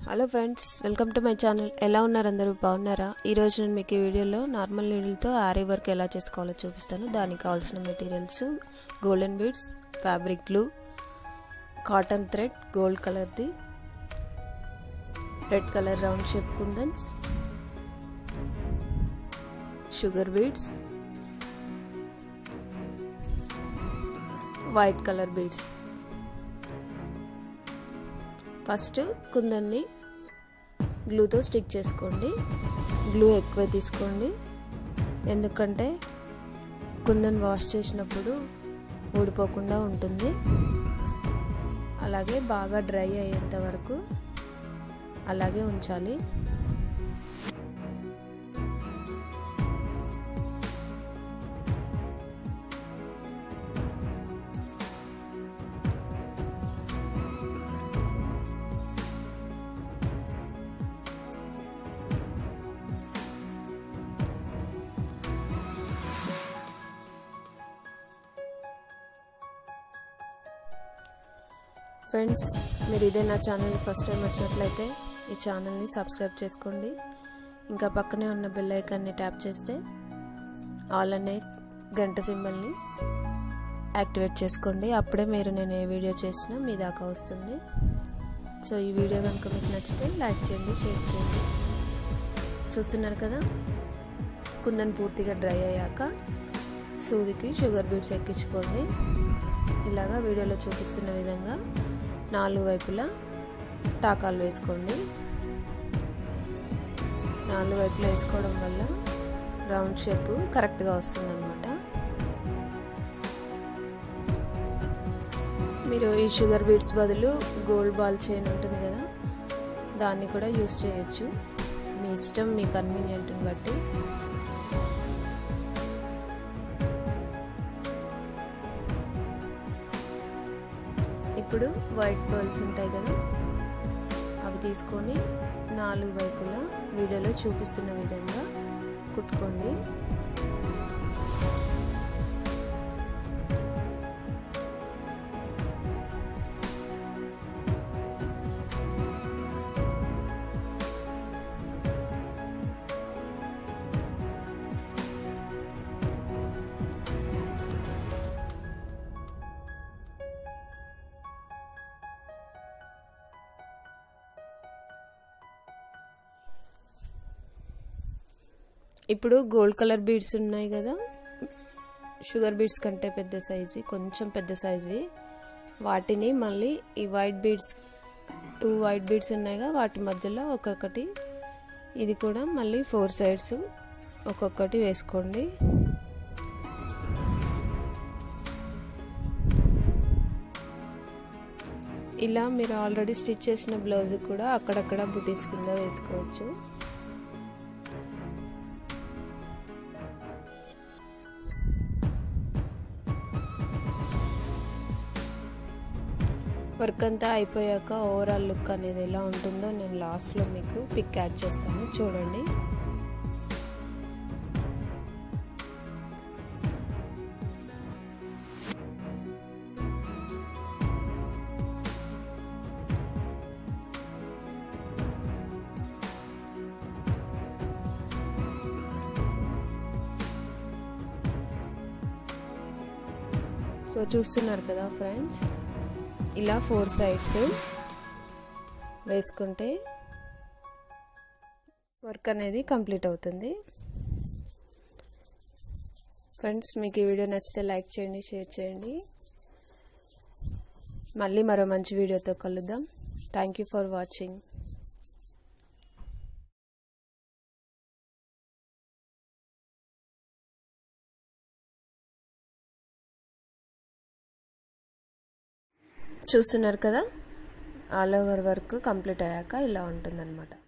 hello friends welcome to my channel ఎలా ఉన్నారు అందరూ బాగున్నారా ఈరోజు నేను మీకు ఈ వీడియోలో నార్మల్ నీడిల్తో ఆరీ వర్క్ ఎలా చేసుకోవాలో చూపిస్తాను దానికి కావాల్సిన materials golden beads fabric glue cotton thread gold కలర్ది red colour round shape kundans sugar beads white colour beads first కుందన్ని గ్లూతో స్టిక్ చేసుకోండి గ్లూ ఎక్కువ తీసుకోండి ఎందుకంటే కుందన్ వాష్ చేసినప్పుడు ఊడిపోకుండా ఉంటుంది అలాగే బాగా డ్రై అయ్యేంత వరకు అలాగే ఉంచాలి ఫ్రెండ్స్ మీరు ఇదే నా ఛానల్ ఫస్ట్ టైం వచ్చినట్లయితే ఈ ఛానల్ని సబ్స్క్రైబ్ చేసుకోండి ఇంకా పక్కనే ఉన్న బెల్ ఐకాన్ని ట్యాప్ చేస్తే ఆల్ అనే గంట సింబల్ని యాక్టివేట్ చేసుకోండి అప్పుడే మీరు నేను ఏ వీడియో చేసినా మీ దాకా వస్తుంది సో ఈ వీడియో కనుక మీకు నచ్చితే లైక్ చేయండి షేర్ చేయండి చూస్తున్నారు కదా కుందన్ పూర్తిగా డ్రై అయ్యాక సూదికి షుగర్ బీడ్స్ ఎక్కించుకోండి ఇలాగా వీడియోలో చూపిస్తున్న విధంగా నాలుగు వైపులా టాకాలు వేసుకోండి నాలుగు వైపులా వేసుకోవడం వల్ల రౌండ్ షేప్ కరెక్ట్గా వస్తుంది అనమాట మీరు ఈ షుగర్ బీడ్స్ బదులు గోల్డ్ బాల్ చైన్ ఉంటుంది కదా దాన్ని కూడా యూస్ చేయొచ్చు మీ ఇష్టం మీ కన్వీనియంట్ని బట్టి ఇప్పుడు వైట్ బర్ల్స్ ఉంటాయి కదా అవి తీసుకొని నాలుగు వైపులా వీడియోలో చూపిస్తున్న విధంగా కుట్టుకోండి ఇప్పుడు గోల్డ్ కలర్ బీడ్స్ ఉన్నాయి కదా షుగర్ బీడ్స్ కంటే పెద్ద సైజ్వి కొంచెం పెద్ద సైజ్వి వాటిని మళ్ళీ ఈ white beads two white beads ఉన్నాయిగా వాటి మధ్యలో ఒక్కొక్కటి ఇది కూడా మళ్ళీ ఫోర్ సైడ్స్ ఒక్కొక్కటి వేసుకోండి ఇలా మీరు ఆల్రెడీ స్టిచ్ చేసిన బ్లౌజ్ కూడా అక్కడక్కడ బుటీస్ కింద వేసుకోవచ్చు వర్క్ అంతా అయిపోయాక ఓవరాల్ లుక్ అనేది ఎలా ఉంటుందో నేను లాస్ట్లో మీకు పిక్ యాడ్ చేస్తాను చూడండి సో చూస్తున్నారు కదా ఫ్రెండ్స్ ఇలా ఫోర్ సైడ్స్ వేసుకుంటే వర్క్ అనేది కంప్లీట్ అవుతుంది ఫ్రెండ్స్ మీకు ఈ వీడియో నచ్చితే లైక్ చేయండి షేర్ చేయండి మళ్ళీ మరో మంచి వీడియోతో కలుద్దాం థ్యాంక్ యూ ఫర్ వాచింగ్ చూస్తున్నారు కదా ఆల్ ఓవర్ వర్క్ కంప్లీట్ అయ్యాక ఇలా ఉంటుందన్నమాట